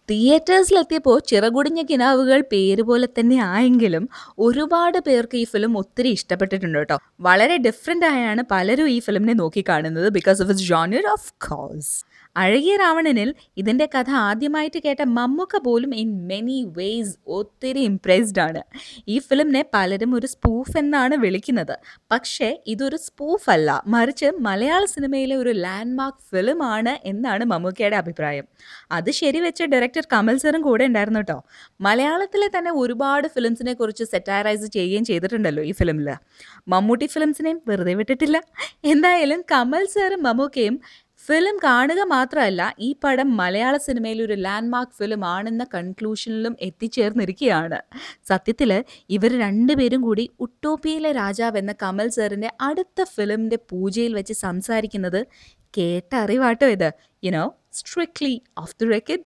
തിയേറ്റേഴ്സിലെത്തിയപ്പോൾ ചിറകുടിഞ്ഞ കിനാവുകൾ പേര് പോലെ തന്നെ ആയെങ്കിലും ഒരുപാട് പേർക്ക് ഈ ഫിലിം ഒത്തിരി ഇഷ്ടപ്പെട്ടിട്ടുണ്ട് കേട്ടോ വളരെ ഡിഫറെൻ്റ് ആയാണ് പലരും ഈ ഫിലിമിനെ നോക്കിക്കാണുന്നത് because of its genre of course അഴകിയ രാവണനിൽ ഇതിൻ്റെ കഥ ആദ്യമായിട്ട് കേട്ട മമ്മൂക്ക പോലും ഇൻ മെനി വേയ്സ് ഒത്തിരി ഇംപ്രസ്ഡ് ആണ് ഈ ഫിലിമിനെ പലരും ഒരു സ്പൂഫ് എന്നാണ് വിളിക്കുന്നത് പക്ഷേ ഇതൊരു സ്പൂഫ് അല്ല മറിച്ച് മലയാള സിനിമയിലെ ഒരു ലാൻഡ്മാർക്ക് ഫിലിമാണ് എന്നാണ് മമ്മൂക്കയുടെ അഭിപ്രായം അത് ശരിവെച്ച ഡയറക്ടർ കമൽ സാറും കൂടെ ഉണ്ടായിരുന്നു കേട്ടോ മലയാളത്തിലെ തന്നെ ഒരുപാട് ഫിലിംസിനെ കുറിച്ച് സെറ്റാറൈസ് ചെയ്യുകയും ചെയ്തിട്ടുണ്ടല്ലോ ഈ ഫിലിമിൽ മമ്മൂട്ടി ഫിലിംസിനെയും വെറുതെ വിട്ടിട്ടില്ല എന്തായാലും കമൽ സാറും മമ്മൂക്കയും ഫിലിം കാണുക മാത്രമല്ല ഈ പടം മലയാള സിനിമയിൽ ഒരു ലാൻഡ്മാർക്ക് ഫിലിം ആണെന്ന കൺക്ലൂഷനിലും എത്തിച്ചേർന്നിരിക്കുകയാണ് സത്യത്തിൽ ഇവർ രണ്ടുപേരും കൂടി ഉട്ടോപ്പിയയിലെ രാജാവ് എന്ന കമൽ സാറിൻ്റെ അടുത്ത ഫിലിമിൻ്റെ പൂജയിൽ വെച്ച് സംസാരിക്കുന്നത് കേട്ടറിവാട്ടോ ഇത് you know strictly off the record